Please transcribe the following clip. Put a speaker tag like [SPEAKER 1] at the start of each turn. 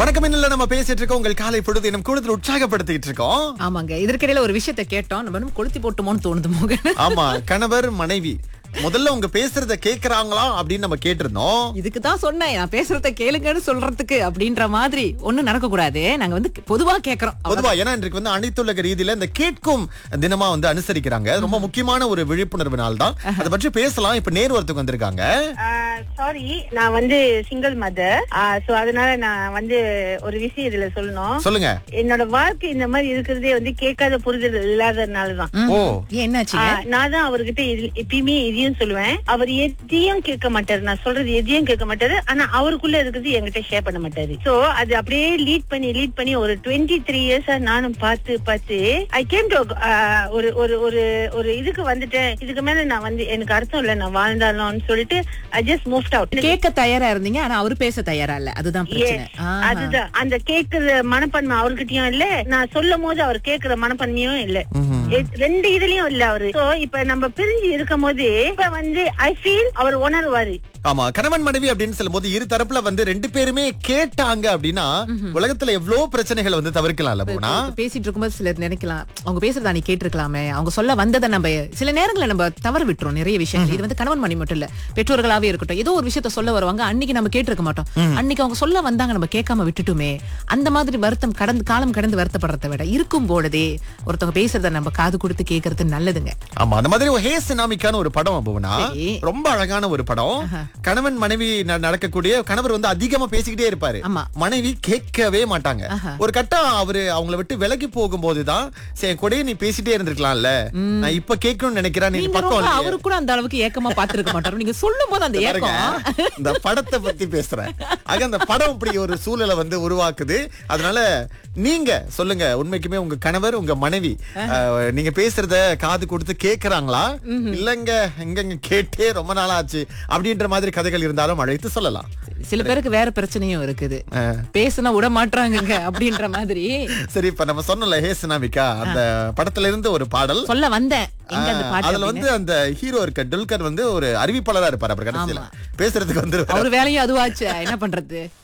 [SPEAKER 1] வணக்கம் இன்னில நம்ம பேசிட்டு இருக்கோம் உங்கள் காலை பொழுது நம்ம கூடுதல் உற்சாகப்படுத்திட்டு இருக்கோம்
[SPEAKER 2] ஆமாங்க இதற்கிடையில ஒரு விஷயத்தை கேட்டோம் நம்ம இன்னும் கொளுத்தி போட்டுமோன்னு தோணுது மோகன்
[SPEAKER 1] ஆமா கணவர் மனைவி முதல்ல உங்க பேசுறத கேக்குறாங்களா அப்படின்னு நம்ம கேட்டிருந்தோம்
[SPEAKER 2] இதுக்கு தான் சொன்னேன் நான் பேசுறத கேளுங்கன்னு சொல்றதுக்கு அப்படின்ற மாதிரி ஒண்ணும் நடக்க கூடாது நாங்க வந்து பொதுவா கேக்குறோம்
[SPEAKER 1] பொதுவா ஏன்னா இன்றைக்கு வந்து அனைத்துலக ரீதியில இந்த கேட்கும் தினமா வந்து அனுசரிக்கிறாங்க ரொம்ப முக்கியமான ஒரு விழிப்புணர்வு நாள் தான் அதை பற்றி பேசலாம் இப்ப நேர் ஒருத்தவங்க வந்திருக்காங்க
[SPEAKER 3] சாரி நான் வந்து சிங்கிள் மதர் சோ அதனால நான் வந்து ஒரு விஷயம் இதுல சொல்லணும்
[SPEAKER 1] சொல்லுங்க
[SPEAKER 3] என்னோட வாழ்க்கை இந்த மாதிரி இருக்கிறதே வந்து கேட்காத புரிதல் இல்லாததுனாலதான்
[SPEAKER 2] ம்.
[SPEAKER 1] ஓ
[SPEAKER 2] ஏன் என்னாச்சுங்க
[SPEAKER 3] ஆ, நான் தான் அவர்கிட்ட இது- எப்பயுமே இதையும் சொல்லுவேன் அவர் எதையும் கேட்க மாட்டாரு நான் சொல்றது எதையும் கேட்க மாட்டாரு ஆனா அவருக்குள்ள இருக்கிறது என்கிட்ட ஷேர் பண்ண மாட்டாரு சோ அது அப்படியே லீட் பண்ணி லீட் பண்ணி ஒரு டுவெண்ட்டி த்ரீ இயர்ஸா நானும் பார்த்து பார்த்து ஐ கேம் டு ஒரு ஒரு ஒரு ஒரு இதுக்கு வந்துட்டேன் இதுக்கு மேல நான் வந்து எனக்கு அர்த்தம் இல்ல நான் வாழ்ந்தாலும்னு சொல்லிட்டு ஐ ஜஸ்ட் மூவ்ட் அவுட்
[SPEAKER 2] கேட்க தயாரா இருந்தீங்க ஆனா அவரு பேச தயாரா இல்ல அதுதான் பிரச்சனை ஆஹா.
[SPEAKER 3] அதுதான் அந்த கேக்குற மனப்பான்மை அவர்கிட்டயும் இல்ல நான் சொல்லும் போது அவர் கேக்குற மனப்பான்மையும் இல்ல எ- ரெண்டு இதுலயும் இல்ல அவரு சோ இப்ப நம்ம பிரிஞ்சு இருக்கும் போது இப்ப வந்து ஐ ஃபீல் அவர் உணர்வாரு
[SPEAKER 1] ஆமா கணவன் மனைவி அப்படின்னு சொல்லும்போது இரு தரப்புல வந்து ரெண்டு பேருமே கேட்டாங்க அப்படின்னா உலகத்துல எவ்வளவு பிரச்சனைகளை வந்து தவிர்க்கலாம்ல போனா
[SPEAKER 2] இப்ப பேசிட்டு இருக்கும்போது சிலர் நினைக்கலாம் அவங்க பேசுறத நீ கேட்டிருக்கலாமே அவங்க சொல்ல வந்ததை நம்ம சில நேரங்கள்ல நம்ம தவறு விட்டுறோம் நிறைய விஷயங்கள் இது வந்து கணவன் மணி மட்டும் இல்ல பெற்றோர்களாவே இருக்கட்டும் ஏதோ ஒரு விஷயத்த சொல்ல வருவாங்க அன்னைக்கு நம்ம கேட்டிருக்க மாட்டோம் அன்னைக்கு அவங்க சொல்ல வந்தாங்க நம்ம கேட்காம விட்டுட்டுமே அந்த மாதிரி வருத்தம் கடந்து காலம் கடந்து வருத்தப்படுறதை விட இருக்கும் பொழுதே ஒருத்தவங்க பேசுறத நம்ம காது கொடுத்து கேட்கறது நல்லதுங்க
[SPEAKER 1] ஆமா அந்த மாதிரி ஒரு ஹே சினாமிக்கான ஒரு படம் போனா
[SPEAKER 2] சரி.
[SPEAKER 1] ரொம்ப அழகான ஒரு படம் கணவன் மனைவி ந- நடக்கக்கூடிய கணவர் வந்து அதிகமா பேசிக்கிட்டே இருப்பாரு
[SPEAKER 2] ஆமா.
[SPEAKER 1] மனைவி கேட்கவே மாட்டாங்க ஒரு கட்டம் அவரு அவங்கள விட்டு விலகி போகும்போதுதான் சரி கூட நீ பேசிட்டே இருந்திருக்கலாம்ல நான் இப்ப கேட்கணும்னு நினைக்கிறேன் நீ
[SPEAKER 2] நீங்க
[SPEAKER 1] பக்கம்
[SPEAKER 2] ரொம்ப
[SPEAKER 1] இல்லையே.
[SPEAKER 2] அவரு கூட அந்த அளவுக்கு ஏக்கமா பாத்துருக்க மாட்டாரு நீங்க சொல்லும் போது அந்த
[SPEAKER 1] பாருங்க,
[SPEAKER 2] ஏக்கம்
[SPEAKER 1] இந்த படத்தை பத்தி பேசுறேன் ஆக அந்த படம் இப்படி ஒரு சூழலை வந்து உருவாக்குது அதனால நீங்க சொல்லுங்க உண்மைக்குமே உங்க கணவர் உங்க மனைவி அஹ், நீங்க பேசுறத காது கொடுத்து கேக்குறாங்களா இல்லங்க எங்கங்க கேட்டே ரொம்ப நாள் ஆச்சு அப்படின்ற மாதிரி கதைகள் இருந்தாலும் அழைத்து சொல்லலாம்
[SPEAKER 2] சில பேருக்கு வேற பிரச்சனையும் இருக்குது பேசுனா விட மாட்டாங்க அப்படின்ற மாதிரி
[SPEAKER 1] சரி இப்ப நம்ம சொன்னோம்ல ஹே சினாமிகா அந்த படத்துல இருந்து ஒரு பாடல்
[SPEAKER 2] சொல்ல வந்தேன் எங்க அந்த
[SPEAKER 1] அஹ்,
[SPEAKER 2] பாட்டு
[SPEAKER 1] அதுல வந்து அந்த ஹீரோ இருக்க டுல்கர் வந்து ஒரு அறிவிப்பாளரா இருப்பாரு அப்புறம் கடைசியில பேசுறதுக்கு வந்து
[SPEAKER 2] அவர் வேலையும் அதுவாச்சு என்ன பண்றது